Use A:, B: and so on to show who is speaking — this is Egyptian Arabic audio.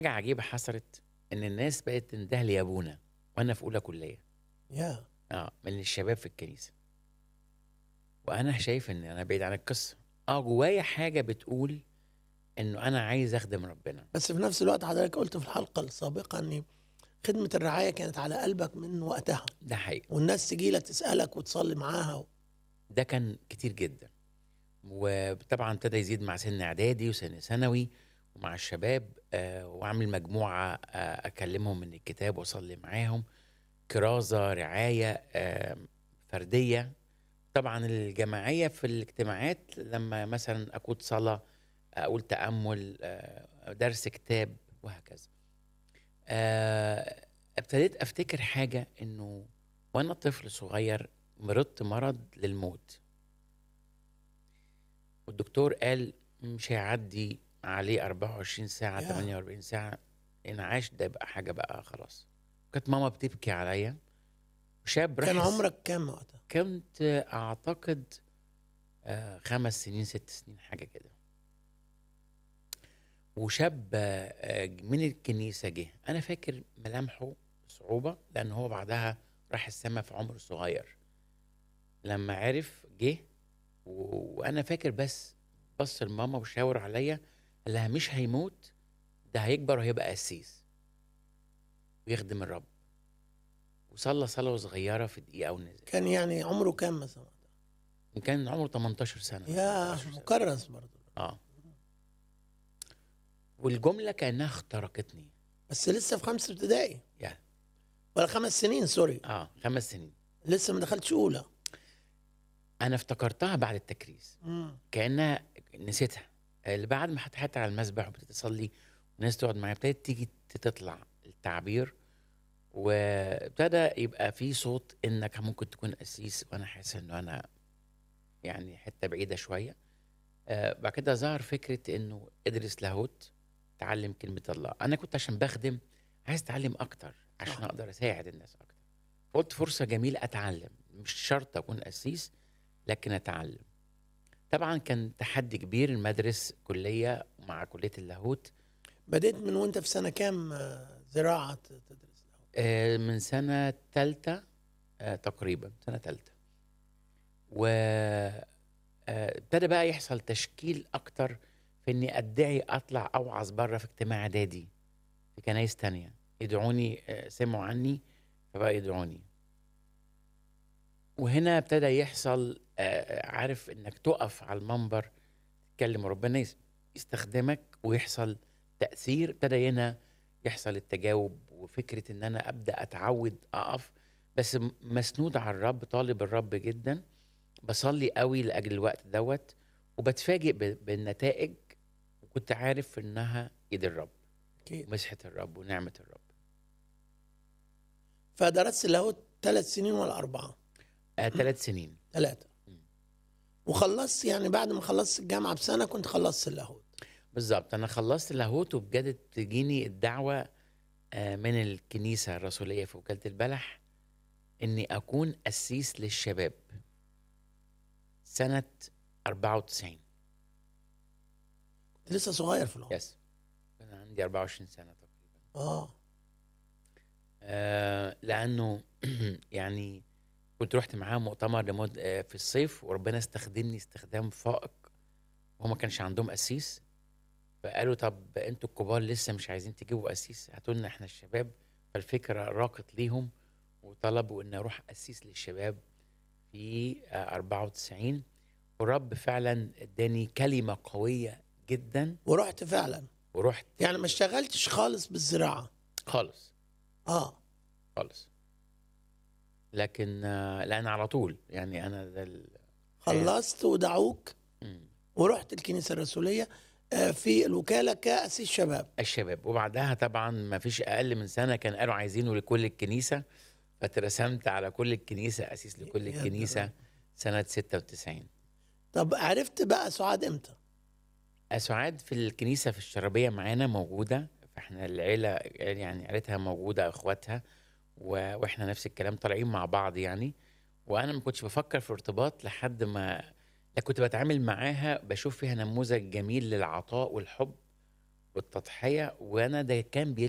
A: حاجة عجيبة حصلت إن الناس بقت تنده لي يا أبونا وأنا في أولى كلية
B: يا
A: اه من الشباب في الكنيسة وأنا شايف إن أنا بعيد عن القصة اه جوايا حاجة بتقول إنه أنا عايز أخدم ربنا
B: بس في نفس الوقت حضرتك قلت في الحلقه السابقه ان خدمه الرعايه كانت على قلبك من وقتها
A: ده حقيقي
B: والناس تجي لك تسالك وتصلي معاها
A: ده كان كتير جدا وطبعا ابتدى يزيد مع سن اعدادي وسن ثانوي ومع الشباب آه واعمل مجموعه آه اكلمهم من الكتاب واصلي معاهم كرازه رعايه آه فرديه طبعا الجماعيه في الاجتماعات لما مثلا اقود صلاه اقول تامل آه درس كتاب وهكذا آه ابتديت افتكر حاجه انه وانا طفل صغير مرضت مرض للموت والدكتور قال مش هيعدي عليه 24 ساعة
B: يا.
A: 48 ساعة انعاش ده يبقى حاجة بقى خلاص كانت ماما بتبكي عليا وشاب راح
B: كان
A: الس-
B: عمرك كام وقتها؟
A: كنت اعتقد آه، خمس سنين ست سنين حاجة كده وشاب آه، آه، من الكنيسة جه أنا فاكر ملامحه بصعوبة لأن هو بعدها راح السما في عمر صغير لما عرف جه و- وأنا فاكر بس بص لماما وشاور عليا قال لها مش هيموت ده هيكبر وهيبقى قسيس ويخدم الرب وصلى صلاة صغيرة في دقيقة ونزل
B: كان يعني عمره كام مثلا وقتها؟
A: كان عمره 18 سنة
B: يا
A: 19 سنة.
B: مكرس برضه
A: اه والجملة كأنها اخترقتني
B: بس لسه في خمسه ابتدائي
A: يعني
B: ولا خمس سنين سوري
A: اه خمس سنين
B: لسه ما دخلتش اولى
A: انا افتكرتها بعد التكريس
B: مم.
A: كانها نسيتها اللي بعد ما فتحت على المسبح وابتديت اصلي والناس تقعد معايا ابتدت تيجي تطلع التعبير وابتدى يبقى في صوت انك ممكن تكون قسيس وانا حاسس انه انا يعني حته بعيده شويه آه بعد كده ظهر فكره انه ادرس لاهوت تعلم كلمه الله انا كنت عشان بخدم عايز اتعلم اكتر عشان
B: صح.
A: اقدر اساعد الناس اكتر قلت فرصه جميله اتعلم مش شرط اكون قسيس لكن اتعلم طبعا كان تحدي كبير المدرس كليه مع كليه اللاهوت
B: بديت من وانت في سنه كام آه، زراعه تدرس
A: آه، من سنه ثالثه تقريبا سنه ثالثه و آه، ابتدى بقى يحصل تشكيل اكتر في اني ادعي اطلع اوعظ بره في اجتماع اعدادي في كنايس تانية يدعوني آه، سمعوا عني فبقى يدعوني وهنا ابتدى يحصل آه، عارف انك تقف على المنبر تتكلم وربنا يس- يستخدمك ويحصل تأثير ابتدى هنا يحصل التجاوب وفكرة ان انا ابدأ اتعود اقف بس م- مسنود على الرب طالب الرب جدا بصلي قوي لاجل الوقت دوت وبتفاجئ ب- بالنتائج وكنت عارف انها ايد الرب
B: اكيد
A: ومسحة الرب ونعمة الرب
B: فدرست لاهوت ثلاث سنين ولا اربعه؟
A: آه ثلاث سنين
B: ثلاثه
A: مم.
B: وخلصت يعني بعد ما خلصت الجامعه بسنه كنت خلصت اللاهوت
A: بالظبط انا خلصت اللاهوت وبجد تجيني الدعوه آه، من الكنيسه الرسوليه في وكاله البلح اني اكون قسيس للشباب سنه 94
B: كنت لسه صغير في العمر
A: يس كان عندي 24 سنه تقريبا
B: اه
A: آه لانه يعني كنت رحت معاه مؤتمر لمد آه في الصيف وربنا استخدمني استخدام فائق وهو ما كانش عندهم قسيس فقالوا طب انتوا الكبار لسه مش عايزين تجيبوا قسيس هاتوا لنا احنا الشباب فالفكره راقت ليهم وطلبوا ان اروح قسيس للشباب في آه 94 والرب فعلا اداني كلمه قويه جدا
B: ورحت فعلا
A: ورحت
B: يعني ما اشتغلتش خالص بالزراعه
A: خالص
B: اه
A: خالص لكن آه، لان على طول يعني انا ده ال...
B: خلصت ودعوك
A: مم.
B: ورحت الكنيسه الرسوليه آه، في الوكاله كاسيس شباب
A: الشباب وبعدها طبعا ما فيش اقل من سنه كان قالوا عايزينه لكل الكنيسه فاترسمت على كل الكنيسه اسيس لكل
B: يا
A: الكنيسه
B: درا.
A: سنه 96
B: طب عرفت بقى سعاد امتى؟
A: سعاد في الكنيسه في الشرابيه معانا موجوده فاحنا العيله يعني عيلتها موجوده اخواتها و... واحنا نفس الكلام طالعين مع بعض يعني وانا ما كنتش بفكر في ارتباط لحد ما لا كنت بتعامل معاها بشوف فيها نموذج جميل للعطاء والحب والتضحية وأنا ده كان بيلفت